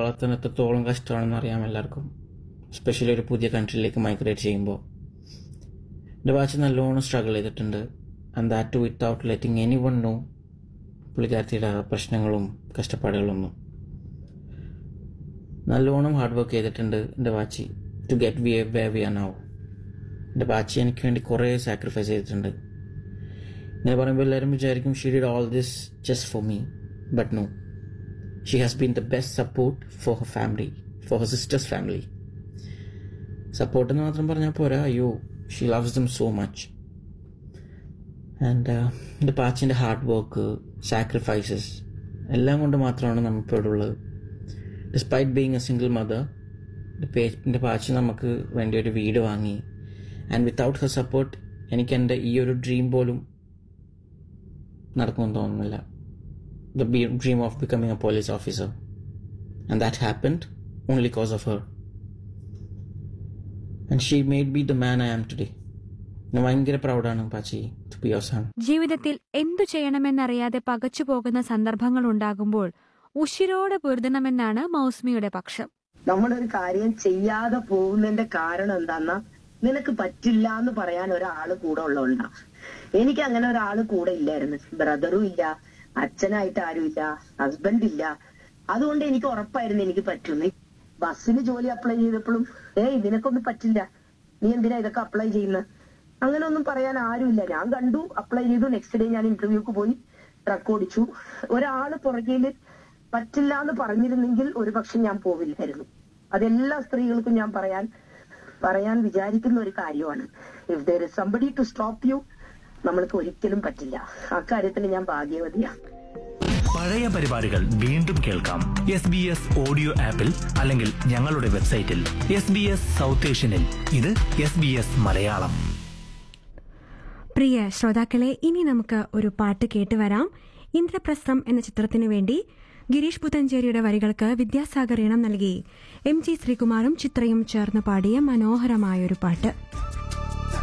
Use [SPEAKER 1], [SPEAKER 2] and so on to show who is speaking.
[SPEAKER 1] വളർത്താൻ എത്രത്തോളം കഷ്ടമാണെന്ന് അറിയാം എല്ലാവർക്കും എസ്പെഷ്യലി ഒരു പുതിയ കൺട്രിയിലേക്ക് മൈഗ്രേറ്റ് ചെയ്യുമ്പോൾ എൻ്റെ വാച്ച് നല്ലോണം സ്ട്രഗിൾ ചെയ്തിട്ടുണ്ട് and that too without letting anyone no പുള്ളിക്കാരത്തിയുടെ പ്രശ്നങ്ങളും കഷ്ടപ്പാടുകളൊന്നും നല്ലോണം ഹാർഡ് വർക്ക് ചെയ്തിട്ടുണ്ട് എൻ്റെ Vachi to get we way we are now എൻ്റെ വാച്ചി എനിക്ക് വേണ്ടി കുറേ സാക്രിഫൈസ് ചെയ്തിട്ടുണ്ട് ഇങ്ങനെ പറയുമ്പോൾ എല്ലാവരും വിചാരിക്കും she did all this just for me but no she has been the best support for her family for her sisters family support എന്ന് മാത്രം പറഞ്ഞാൽ പോരാ അയ്യോ she loves them so much and എൻ്റെ പാച്ചിൻ്റെ ഹാർഡ് വർക്ക് സാക്രിഫൈസസ് എല്ലാം കൊണ്ട് മാത്രമാണ് നമ്മളിപ്പോൾ ഇവിടെ ഉള്ളത് despite being a single mother എൻ്റെ പാച്ച് നമുക്ക് വേണ്ടി ഒരു വീട് വാങ്ങി ആൻഡ് വിത്തൗട്ട് ഹർ സപ്പോർട്ട് എനിക്ക് എൻ്റെ ഈ ഒരു ഡ്രീം പോലും നടക്കുമെന്ന് തോന്നുന്നില്ല the dream of becoming a police officer and that happened only because of her and she made be the man I am today ഞാൻ ഭയങ്കര പ്രൗഡാണ് Pachi to be your son
[SPEAKER 2] ജീവിതത്തിൽ എന്തു ചെയ്യണമെന്നറിയാതെ പകച്ചു പോകുന്ന സന്ദർഭങ്ങൾ ഉണ്ടാകുമ്പോൾ ഉശിരോടെ പൊരുതണമെന്നാണ് മൗസ്മിയുടെ പക്ഷം
[SPEAKER 3] നമ്മളൊരു കാര്യം ചെയ്യാതെ പോകുന്നതിന്റെ കാരണം എന്താന്നാ നിനക്ക് പറ്റില്ല എന്ന് പറയാൻ ഒരാള് കൂടെ ഉള്ളതുകൊണ്ടാ എനിക്ക് അങ്ങനെ ഒരാള് കൂടെ ഇല്ലായിരുന്നു ബ്രദറും ഇല്ല അച്ഛനായിട്ട് ആരുമില്ല ഹസ്ബൻഡ് ഇല്ല അതുകൊണ്ട് എനിക്ക് ഉറപ്പായിരുന്നു എനിക്ക് പറ്റുന്നു ബസ്സിന് ജോലി അപ്ലൈ ചെയ്തപ്പോഴും ഏയ് നിനക്കൊന്നും പറ്റില്ല നീ എന്തിനാ ഇതൊക്കെ അപ്ലൈ ചെയ്യുന്നത് അങ്ങനെ ഒന്നും പറയാൻ ആരുമില്ല ഞാൻ കണ്ടു അപ്ലൈ ചെയ്തു നെക്സ്റ്റ് ഡേ ഞാൻ ഇന്റർവ്യൂക്ക് പോയി ട്രക്ക് ഓടിച്ചു ഒരാള് പുറകില് പറ്റില്ല എന്ന് പറഞ്ഞിരുന്നെങ്കിൽ ഒരുപക്ഷെ ഞാൻ പോവില്ലായിരുന്നു അതെല്ലാ സ്ത്രീകൾക്കും ഞാൻ പറയാൻ പറയാൻ വിചാരിക്കുന്ന ഒരു കാര്യമാണ് if there is somebody to stop you നമ്മൾക്ക് ഒരിക്കലും പറ്റില്ല അക്കാര്യത്തിൽ ഞാൻ ഭാഗ്യവതിയാണ്
[SPEAKER 4] പഴയ പരിപാടികൾ വീണ്ടും കേൾക്കാം എസ് ബി എസ് ഓഡിയോ ആപ്പിൽ അല്ലെങ്കിൽ ഞങ്ങളുടെ വെബ്സൈറ്റിൽ എസ് ബി എസ് സൗത്ത് ഏഷ്യനിൽ ഇത് എസ് ബി എസ് മലയാളം
[SPEAKER 5] പ്രിയ ശ്രോതാക്കളെ ഇനി നമുക്ക് ഒരു പാട്ട് കേട്ടുവരാം ഇന്ദ്രപ്രസ്ഥം എന്ന ചിത്രത്തിനു വേണ്ടി ഗിരീഷ് പുത്തഞ്ചേരിയുടെ വരികൾക്ക് വിദ്യാസാഗർ ഇണം നൽകി എം ജി ശ്രീകുമാറും ചിത്രയും ചേർന്ന് പാടിയ മനോഹരമായൊരു പാട്ട്